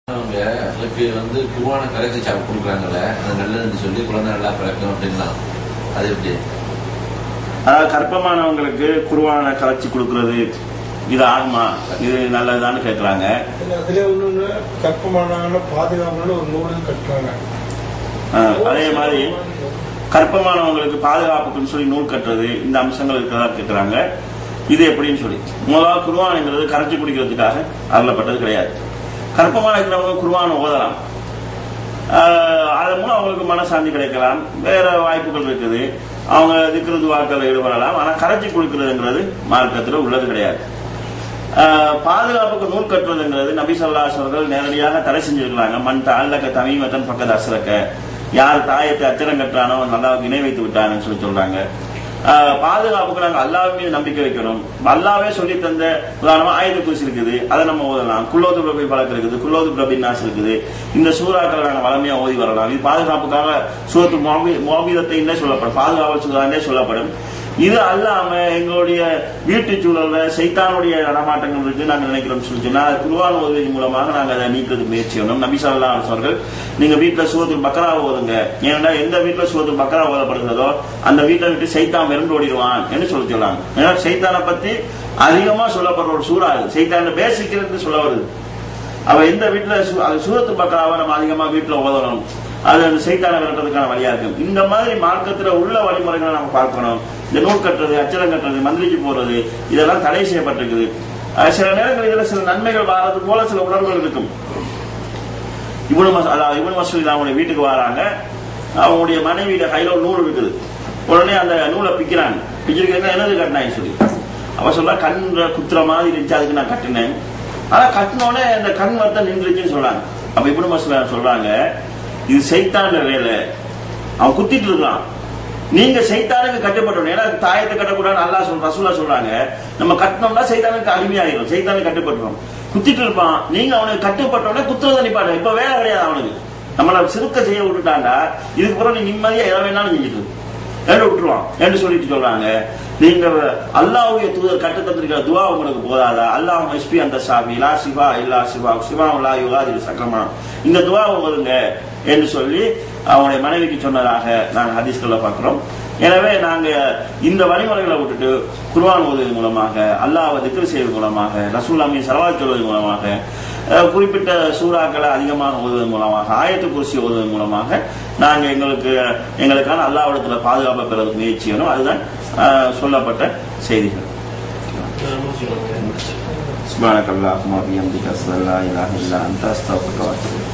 அவங்க அதுக்கு வந்து குருவான கரைச்சி சாப்பிட்டு கொடுக்குறாங்கல்ல அது நல்லதுன்னு சொல்லி குழந்தை நல்லா பிறக்கும் அப்படின்னா அது எப்படி அதாவது கற்பமானவங்களுக்கு குருவான கரைச்சி கொடுக்கறது இது ஆகுமா இது நல்லதுதான்னு கேட்குறாங்க இல்ல, அதுல ஒண்ணு கற்பமானாங்கன்னா பாதுகாப்புன்னு ஒரு நூலும் கட்டுறாங்க அதே மாதிரி கற்பமானவங்களுக்கு பாதுகாப்புக்குன்னு சொல்லி நூல் கட்டுறது இந்த அம்சங்கள் இருக்கிறதா கேட்குறாங்க இது எப்படின்னு சொல்லி முதலாவது குருவானுங்கிறது கரைச்சி குடிக்கிறதுக்காக அருளப்பட்டது கிடையாது கற்பமான இருக்கிறவங்க குருவான ஓதலாம் ஆஹ் அதன் மூலம் அவங்களுக்கு மனசாந்தி கிடைக்கலாம் வேற வாய்ப்புகள் இருக்குது அவங்க திக்கிறது வாக்கள் ஈடுபடலாம் ஆனால் கரைச்சி குடிக்கிறதுங்கிறது மார்க்கத்தில் உள்ளது கிடையாது ஆஹ் பாதுகாப்புக்கு நூல் கட்டுறதுங்கிறது நபி சொல்லாஸ் அவர்கள் நேரடியாக தடை செஞ்சிருக்கிறாங்க மண் தாழ்லக்க தமிமத்தன் பக்கத்து அசரக்க யார் தாயத்தை அச்சரம் கட்டுறானோ அவன் அல்லாவுக்கு இணை வைத்து விட்டான்னு சொல்லி சொல்றாங்க ஆஹ் பாதுகாப்புக்கு நாங்கள் அல்லாஹ் மீது நம்பிக்கை வைக்கணும் அல்லாவே சொல்லி தந்த உதாரணமா ஆயுத குரிசி இருக்குது அதை நம்ம ஓதலாம் குல்லோது பிரபி பழக்கம் இருக்குது குல்லோது பிரபி நாஸ் இருக்குது இந்த சூறாக்களை நாங்கள் வளமையா ஓதி வரலாம் இது பாதுகாப்புக்காக சூரத்து மோபிதத்தை சொல்லப்படும் பாதுகாவல் சூறானே சொல்லப்படும் இது அல்லாம எங்களுடைய வீட்டு சூழல்ல சைத்தானுடைய நடமாட்டங்கள் இருக்கு நாங்க நினைக்கிறோம் சொல்லி சொன்னா குருவான் உதவி மூலமாக நாங்க அதை நீக்கிறதுக்கு முயற்சி செய்யணும் நபி சொல்லா அவர்கள் நீங்க வீட்டுல சூரத்தில் பக்கரா ஓதுங்க ஏன்னா எந்த வீட்டுல சூரத்தில் பக்கரா ஓதப்படுகிறதோ அந்த வீட்டை விட்டு சைத்தான் விரண்டு ஓடிடுவான் என்று சொல்லி சொல்லாங்க ஏன்னா சைத்தானை பத்தி அதிகமா சொல்லப்படுற ஒரு சூறா இது சைத்தான பேசிக் இருந்து சொல்ல வருது அவ எந்த வீட்டுல சு- அது சூரத்து பக்கராவை நம்ம அதிகமா வீட்டுல ஓதணும் அது அந்த சைத்தான விரட்டுறதுக்கான வழியா இருக்கு இந்த மாதிரி மார்க்கத்துல உள்ள வழிமுறைகளை நம்ம பார்க்கணும் இந்த நூல் கட்டுறது அச்சரம் கட்டுறது மந்திரிக்கு போறது இதெல்லாம் தடை செய்யப்பட்டிருக்குது அஹ் சில நேரங்களில் இதுல சில நன்மைகள் வாரது போல சில உணர்வுகள் இருக்கும் இவனு மச அதாவது இவனு மசூதி அவங்களுடைய வீட்டுக்கு வராங்க அவங்களுடைய மனைவியிட கையில ஒரு நூல் இருக்குது உடனே அந்த நூலை பிக்கிறாங்க பிச்சிருக்கிறது என்னது கட்டினாங்க சொல்லி அவ சொல்றா கண் குத்துற மாதிரி இருந்துச்சு அதுக்கு நான் கட்டினேன் ஆனா கட்டினோடனே அந்த கண் வருத்தம் நின்றுச்சுன்னு சொல்றாங்க அப்ப இவனு மசூதி சொல்றாங்க இது சைத்தான வேலை அவன் குத்திட்டு இருக்கான் நீங்க சைத்தானுக்கு கட்டுப்பட்டணும் ஏன்னா தாயத்தை கட்டக்கூடாது அல்லா சொல்ற ரசூலா சொல்றாங்க நம்ம கட்டினோம்னா சைத்தானுக்கு அடிமையாயிரும் சைத்தானுக்கு கட்டுப்பட்டுரும் குத்திட்டு இருப்பான் நீங்க அவனுக்கு கட்டுப்பட்டோடனே குத்துறத நிப்பாடு இப்ப வேலை கிடையாது அவனுக்கு நம்மள சிறுக்க செய்ய விட்டுட்டாண்டா இதுக்கு பிறகு நீ நிம்மதியா எதை வேணாலும் செஞ்சுட்டு இரு. என்று விட்டுருவான் என்று சொல்லிட்டு சொல்றாங்க நீங்க அல்லாஹ்வுடைய தூதர் கட்டு தந்திருக்கிற துவா உங்களுக்கு போதாதா அல்லாஹ் எஸ்பி அந்த சாபி லா சிவா இல்லா சிவா சிவா லா யுகாதி சக்கரமா இந்த துவா ஓதுங்க என்று சொல்லி அவனுடைய மனைவிக்கு சொன்னதாக நாங்கள் ஹதீஸ்களை பார்க்கிறோம் எனவே நாங்க இந்த வழிமுறைகளை விட்டுட்டு குர்ஆன் ஓதுவது மூலமாக அல்லாஹ்வை திக்ர் செய்வது மூலமாக ரசூல்லாமி சலவாத் சொல்வது மூலமாக அஹ், குறிப்பிட்ட சூறாக்களை அதிகமாக ஓதுவதன் மூலமாக ஆயத்து குருசி ஓதுவதன் மூலமாக நாங்க எங்களுக்கு எங்களுக்கான அல்லாவிடத்துல பாதுகாப்பை பெறதுக்கு முயற்சி செய்யணும் அதுதான் அஹ், சொல்லப்பட்ட செய்திகள் சுப்ஹானக அல்லாஹும்ம வபிஹம்திக அஸ்ஸலா இலாஹ இல்லா அன்த அஸ்தக்ஃபிருக வ அத்தூபு இலைக்.